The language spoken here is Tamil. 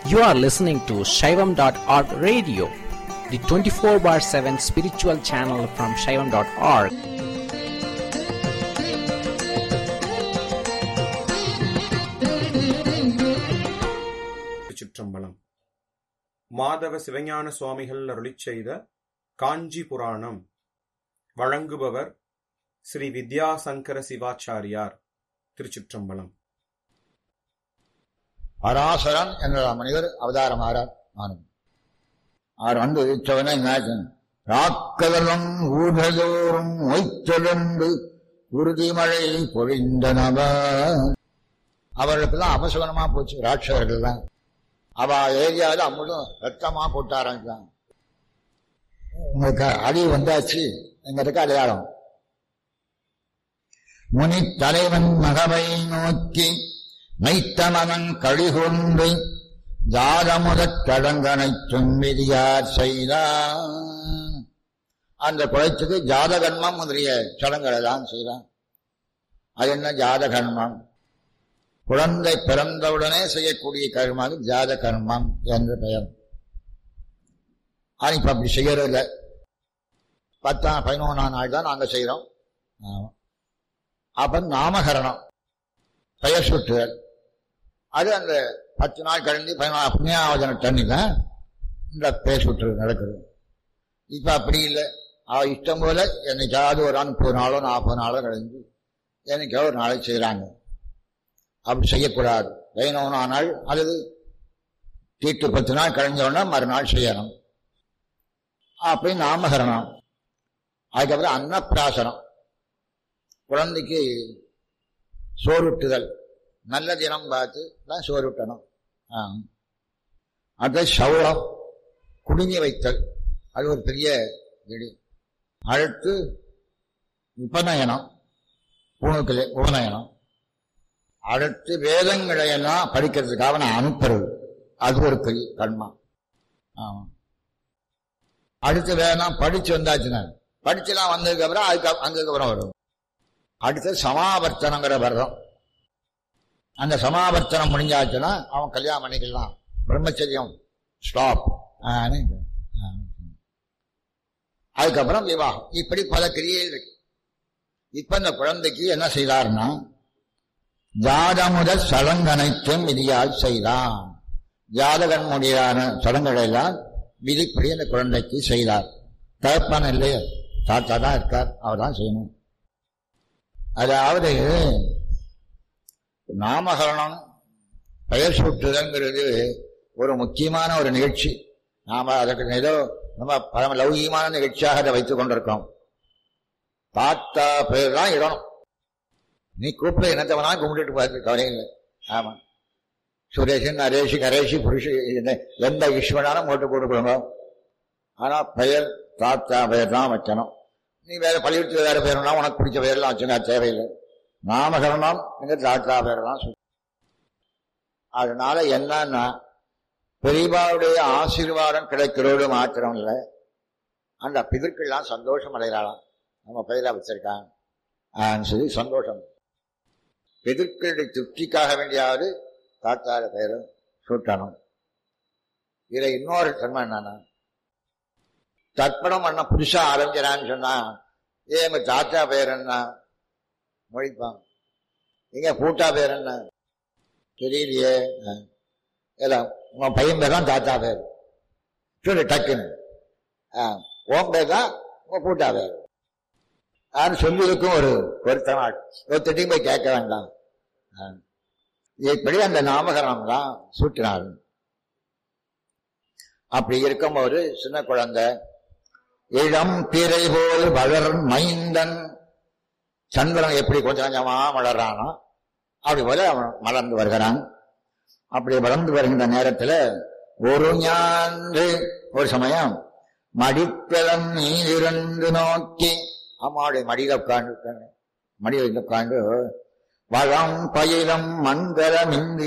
You are listening to Shaivam.org radio, the 24 bar 7 spiritual channel from Shaivam.org. திருச்சிற்றம்பலம் மாதவ சிவஞான சுவாமிகள் அருளிச் செய்த காஞ்சி புராணம் வழங்குபவர் ஸ்ரீ வித்யாசங்கர சிவாச்சாரியார் திருச்சிற்றம்பலம் பராசரன் என்ற மனிதர் அவதாரமாறார் ஆனந்த் அவர் வந்து உச்சவன ராக்கதலும் ஊழலோறும் ஒய்த்தெழுந்து உறுதிமழை பொழிந்தனவ அவர்களுக்கெல்லாம் அபசகனமா போச்சு ராட்சகர்கள்லாம் அவ ஏரியாவில் அம்மளும் ரத்தமா போட்ட ஆரம்பிச்சாங்க உங்களுக்கு அழிவு வந்தாச்சு எங்க இருக்க அடையாளம் முனி தலைவன் மகவை நோக்கி மைத்தமனன் கழிகொண்டு ஜாதமுதற் கடங்கனை துன்மிதியார் செய்தான் அந்த குலைத்துக்கு ஜாதகன்மம் முதலிய சடங்குகளை தான் செய்தான் அது என்ன ஜாதகன்மம் குழந்தை பிறந்தவுடனே செய்யக்கூடிய கர்மம் ஜாத கர்மம் என்று பெயர் அது இப்ப அப்படி செய்யறதில்ல பத்தாம் பதினொன்றாம் நாள் தான் நாங்க செய்யறோம் ஆமா. அப்ப நாமகரணம் பெயர் சுற்றுதல் அது அந்த பத்து நாள் கழிந்து பதினாறு புண்ணியாவதன தண்ணில இந்த பெயர் சுற்றுதல் நடக்குது இப்ப அப்படி இல்லை அவ இஷ்டம் போல என்னைக்காவது ஒரு முப்பது நாளோ நாற்பது நாளோ கழிஞ்சு என்னைக்கோ ஒரு நாளை செய்யறாங்க அப்படி செய்யக்கூடாது வைணவனா நாள் அல்லது தீட்டு பத்து நாள் கழிஞ்சோன்னா மறுநாள் செய்யணும் அப்படி நாமகரணம் அதுக்கப்புறம் அன்னப்பிராசனம் குழந்தைக்கு சோறுட்டுதல் நல்ல தினம் பார்த்து தான் சோறுட்டணும் ஆ. அடுத்து சௌரம் குடுங்கி வைத்தல் அது ஒரு பெரிய இடி அடுத்து உபநயனம் பூணுக்கள் உபநயனம் அடுத்து வேதங்களை எல்லாம் படிக்கிறதுக்காக நான் அனுப்புறது அது ஒரு பெரிய கர்மா ஆமா அடுத்து வேதம் படிச்சு வந்தாச்சுன்னா படிச்சுலாம் வந்ததுக்கு அப்புறம் அதுக்கு அங்க அப்புறம் வரும் அடுத்து சமாவர்த்தனங்கிற விரதம் அந்த சமாவர்த்தனம் முடிஞ்சாச்சுன்னா அவன் கல்யாணம் பண்ணிக்கலாம் பிரம்மச்சரியம் ஸ்டாப் அதுக்கப்புறம் விவாகம் இப்படி பல கிரியைகள் இருக்கு இப்ப இந்த குழந்தைக்கு என்ன செய்தார்னா ஜாதமுத சடங்கனைத்தும் விதியால் செய்தான் ஜாதகன் முடியான சடங்குகளை எல்லாம் விதிப்படி அந்த குழந்தைக்கு செய்தார் தகப்பான இல்லையே தாத்தா தான் இருக்கார் அவர் தான் செய்யணும் அதாவது நாமகரணம் பெயர் சூட்டுதல்ங்கிறது ஒரு முக்கியமான ஒரு நிகழ்ச்சி நாம அதற்கு ஏதோ நம்ம பரம லௌகிகமான நிகழ்ச்சியாக அதை வைத்துக் கொண்டிருக்கோம் தாத்தா பேர் தான் இடணும் நீ கூப்பிட என்னத்தை வேணாலும் கும்பிட்டுட்டு பார்த்து கவலை இல்லை ஆமா சுரேஷன் நரேஷ் கரேஷி புருஷ எந்த ஈஸ்வரனாலும் ஓட்டு போட்டுக்கொள்ளுங்க ஆனா பெயர் தாத்தா பெயர் தான் வைக்கணும் நீ வேற பள்ளிக்கூடத்தில் வேற பேருனா உனக்கு பிடிச்ச பேர்லாம் வச்சுங்க அது தேவையில்லை நாமகரணம் எங்க தாத்தா பேரெல்லாம் சொல்லு அதனால என்னன்னா பெரியவாவுடைய ஆசீர்வாதம் கிடைக்கிறோடு மாத்திரம் இல்லை அந்த பிதற்கெல்லாம் சந்தோஷம் அடைகிறாளாம் நம்ம பெயரா வச்சிருக்காங்க சொல்லி சந்தோஷம் பிதற்களுடைய திருப்திக்காக வேண்டியாவது தாத்தார பெயரும் சூட்டணும் இதுல இன்னொரு தன்மை என்னன்னா தர்ப்பணம் பண்ண புதுசா ஆரம்பிக்கிறான்னு சொன்னா ஏ எங்க தாத்தா பேர் என்ன மொழிப்பான் எங்க பூட்டா பேர் என்ன தெரியலையே இல்ல உங்க பையன் பேர் தான் தாத்தா பேர் சொல்லு டக்குன்னு உன் பேர் தான் உங்க பூட்டா பேர் யாரும் சொல்லியிருக்கும் ஒரு பொருத்தமா ஒருத்தட்டையும் போய் கேட்க வேண்டாம் இப்படி அந்த நாமகரணம் தான் சூட்டினார் அப்படி இருக்கும்போது சின்ன குழந்தை இளம் பிறை போல் வளர் மைந்தன் சந்திரன் எப்படி கொஞ்சம் கொஞ்சமா வளர்றானோ அப்படி போல அவன் வளர்ந்து வருகிறான் அப்படி வளர்ந்து வருகின்ற நேரத்துல ஒரு ஞான்று ஒரு சமயம் மடிப்பிளம் நீரிருந்து நோக்கி அம்மாவுடைய மடியில உட்காந்து மடியில் உட்காந்து வளம் பயிலம் மங்களம் இந்து